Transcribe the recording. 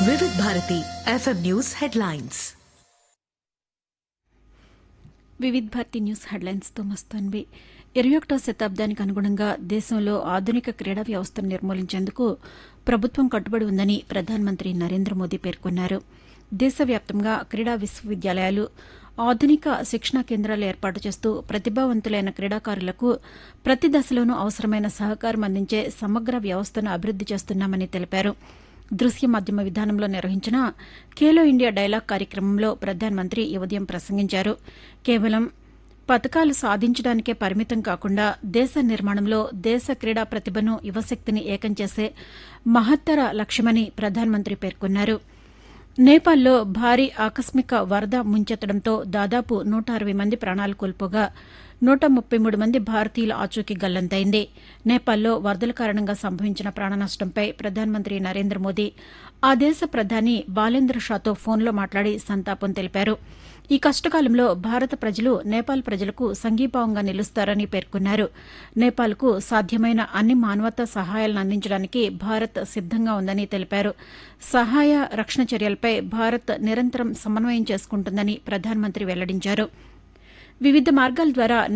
వివిధ Bharati FM news headlines Vividh Bharati news హెడ్లైన్స్తో మస్తాన్వి ఇరవై ఒకటో శతాబ్దానికి అనుగుణంగా దేశంలో ఆధునిక క్రీడా వ్యవస్థను నిర్మూలించేందుకు ప్రభుత్వం కట్టుబడి ఉందని ప్రధానమంత్రి నరేంద్ర మోదీ పేర్కొన్నారు దేశవ్యాప్తంగా క్రీడా విశ్వవిద్యాలయాలు ఆధునిక శిక్షణా కేంద్రాలు ఏర్పాటు చేస్తూ ప్రతిభావంతులైన క్రీడాకారులకు ప్రతి దశలోనూ అవసరమైన సహకారం అందించే సమగ్ర వ్యవస్థను అభివృద్ది చేస్తున్నామని తెలిపారు దృశ్య మాధ్యమ విధానంలో నిర్వహించిన ఖేలో ఇండియా డైలాగ్ కార్యక్రమంలో ప్రధానమంత్రి ఈ ఉదయం ప్రసంగించారు కేవలం పథకాలు సాధించడానికే పరిమితం కాకుండా దేశ నిర్మాణంలో దేశ క్రీడా ప్రతిభను యువశక్తిని ఏకం చేసే మహత్తర లక్ష్యమని ప్రధానమంత్రి పేర్కొన్నారు నేపాల్లో భారీ ఆకస్మిక వరద ముంచెత్తడంతో దాదాపు నూట అరవై మంది ప్రాణాలు కోల్పోగా నూట ముప్పై మూడు మంది భారతీయుల ఆచూకీ గల్లంతైంది నేపాల్లో వరదల కారణంగా సంభవించిన ప్రాణనష్టంపై ప్రధానమంత్రి నరేంద్ర మోదీ ఆ దేశ ప్రధాని బాలేంద్ర షాతో ఫోన్లో మాట్లాడి సంతాపం తెలిపారు ఈ కష్టకాలంలో భారత ప్రజలు నేపాల్ ప్రజలకు సంఘీభావంగా నిలుస్తారని పేర్కొన్నారు నేపాల్కు సాధ్యమైన అన్ని మానవతా సహాయాలను అందించడానికి భారత్ సిద్దంగా ఉందని తెలిపారు సహాయ రక్షణ చర్యలపై భారత్ నిరంతరం సమన్వయం చేసుకుంటుందని ప్రధానమంత్రి వెల్లడించారు వివిధ మార్గాల ద్వారా